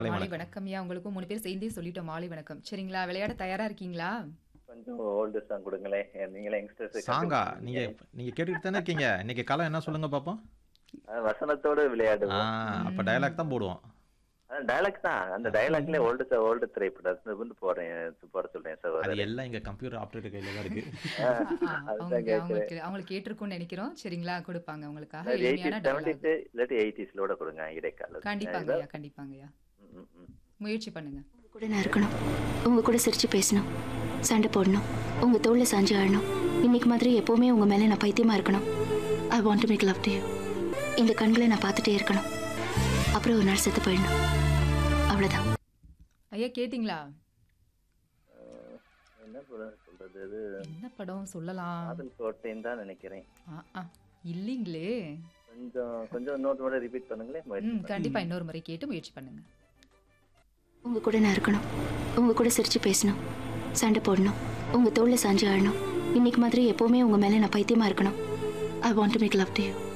மாலை வணக்கம். வணக்கம் ஐயா உங்களுக்கும் மூணு பேர் சேர்ந்தே சொல்லிட்டோம் மாலை வணக்கம் சரிங்களா விளையாட தயாரா இருக்கீங்களா கொஞ்சம் ஓல்டு சாங் கொடுங்களேன் நீங்களே யங்ஸ்டர்ஸ் சாங்கா நீங்க நீங்க கேட்டுக்கிட்டு தானே இருக்கீங்க இன்னைக்கு காலம் என்ன சொல்லுங்க பாப்போம் வசனத்தோட ஆ விளையாடுவோம் அப்ப டயலாக் தான் போடுவோம் டயலாக் தான் அந்த டயலாக்ல ஓல்டு ஓல்டு திரைப்படம் வந்து போறேன் போட சொல்றேன் அது சார் எல்லாம் எங்க கம்ப்யூட்டர் ஆப்ரேட்டர் கையில தான் இருக்கு ஆ, அதுதான் அவங்க கேட்கிறேன் அவங்களுக்கு அவங்களுக்கு கேட்டிருக்கும்னு நினைக்கிறோம் சரிங்களா கொடுப்பாங்க உங்களுக்காக எயிட்டிஸ் எளிமையான dialogue. செவன்டிஸ் இல்லாட்டி எயிட்டிஸ்லோட கொடுங்க இடைக்கால கண்டிப்பாங்க ஐயா கண்டிப்பாங்க ஐயா ம், ம், ம். முயற்சி பண்ணுங்க கூட நான் இருக்கணும் உங்க கூட சிரிச்சு பேசணும் சண்டை போடணும் உங்க தோல்ல சாஞ்சு ஆடணும் இன்னைக்கு மாதிரி எப்பவுமே உங்க மேல நான் பைத்தியமா இருக்கணும் I want to make love to you இந்த கண்களை நான் பார்த்துட்டே இருக்கணும் அப்புறம் ஒரு நாள் செத்து போயிடணும் அவ்வளவுதான் ஐயா கேட்டிங்களா அஹ், என்ன படம் சொல்றது இது என்ன படம் சொல்லலாம் காதல் கோட்டைன்னு தான் நினைக்கிறேன் ஆ, ஆ, இல்லைங்களே கொஞ்சம் கொஞ்சம் இன்னொரு முறை ரிப்பீட் பண்ணுங்களேன் முயற்சி ம் பண்ணுங்க. கண்டிப்பா இன்னொரு முறை கேட்டு முயற்சி பண்ணுங்க உங்க கூட நான் இருக்கணும் உங்க கூட சிரிச்சு பேசணும் சண்டை போடணும் உங்க தோல்ல சாஞ்சு ஆடணும் இன்னைக்கு மாதிரி எப்பவுமே உங்க மேல நான் பைத்தியமா இருக்கணும் I want to make love to you